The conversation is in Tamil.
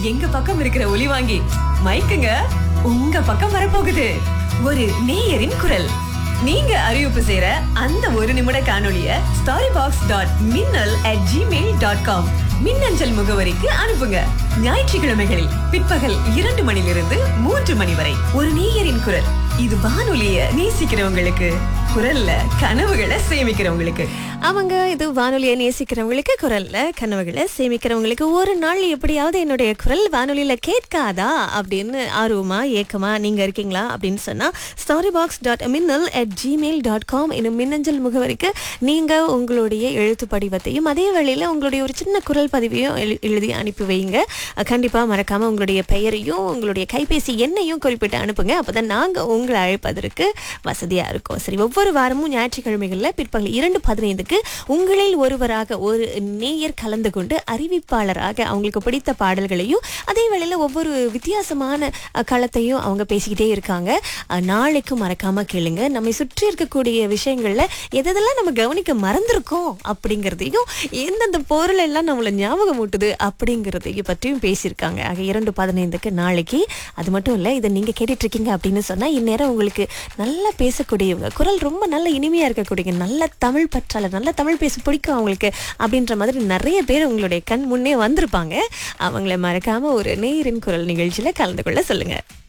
எங்க பக்கம் இருக்கிற ஒலி வாங்கி மைக்குங்க உங்க பக்கம் வரப்போகுது ஒரு நேயரின் குரல் நீங்க அறிவிப்பு செய்யற அந்த ஒரு நிமிட காணொளிய story box dot Minnal at Gmail dot com மின்னஞ்சல் முகவரிக்கு அனுப்புங்க ஞாயிற்றுக்கிழமைகளில் பிற்பகல் இரண்டு மணிலிருந்து மூன்று மணி வரை ஒரு நேயரின் குரல் இது வானொலிய நேசிக்கிறவங்களுக்கு குரல்ல கனவுகளை சேமிக்கிறவங்களுக்கு அவங்க இது வானொலியை நேசிக்கிறவங்களுக்கு குரல்ல கனவுகளை சேமிக்கிறவங்களுக்கு ஒரு நாள் எப்படியாவது என்னுடைய குரல் வானொலியில கேட்காதா அப்படின்னு ஆர்வமா ஏக்கமா நீங்க இருக்கீங்களா அப்படின்னு சொன்னா story box dot Minnal at Gmail dot com என்னும் மின்னஞ்சல் முகவரிக்கு நீங்க உங்களுடைய எழுத்து படிவத்தையும் அதே வேளையில உங்களுடைய ஒரு சின்ன குரல் பதிவையும் எழு- எழுதி அனுப்பி வைங்க அஹ் கண்டிப்பா மறக்காம உங்களுடைய பெயரையும் உங்களுடைய கைபேசி எண்ணையும் குறிப்பிட்டு அனுப்புங்க அப்பதான் நாங்க உங்களை அழைப்பதற்கு வசதியா இருக்கும் சரி ஒவ்வொரு வாரமும் ஞாயிற்றுக்கிழமைகள்ல பிற்பகல் இரண்டு பதினைந்துக்கு உங்களில் ஒருவராக ஒரு நேயர் கலந்து கொண்டு அறிவிப்பாளராக அவங்களுக்கு பிடித்த பாடல்களையும் அதே வேளையில ஒவ்வொரு வித்தியாசமான அஹ், களத்தையும் அவங்க பேசிக்கிட்டே இருக்காங்க அஹ், நாளைக்கும் மறக்காம கேளுங்க நம்மை சுற்றி இருக்கக்கூடிய விஷயங்கள்ல எதெல்லாம் நம்ம கவனிக்க மறந்திருக்கோம் அப்படிங்கிறதையும் எந்தெந்த பொருள் எல்லாம் நம்மளை ஞாபகம் ஊட்டுது அப்படிங்கிறதையும் பற்றியும் பேசியிருக்காங்க ஆக இரண்டு பதினைந்துக்கு நாளைக்கு அது மட்டும் இல்லை இதை நீங்க கேட்டுட்டு இருக்கீங்க அப்படின்னு சொன்னா இந்நேரம் உங்களுக்கு நல்லா பேசக்கூடியவங்க குரல் ரொம்ப நல்ல இனிமையா இருக்கக்கூடிய நல்ல தமிழ் பற்றாளர் நல்ல தமிழ் பேச பிடிக்கும் அவங்களுக்கு அப்படின்ற மாதிரி நிறைய பேர் உங்களுடைய கண் முன்னே வந்திருப்பாங்க அவங்கள மறக்காம ஒரு நேரின் குரல் நிகழ்ச்சியில கலந்து கொள்ள சொல்லுங்க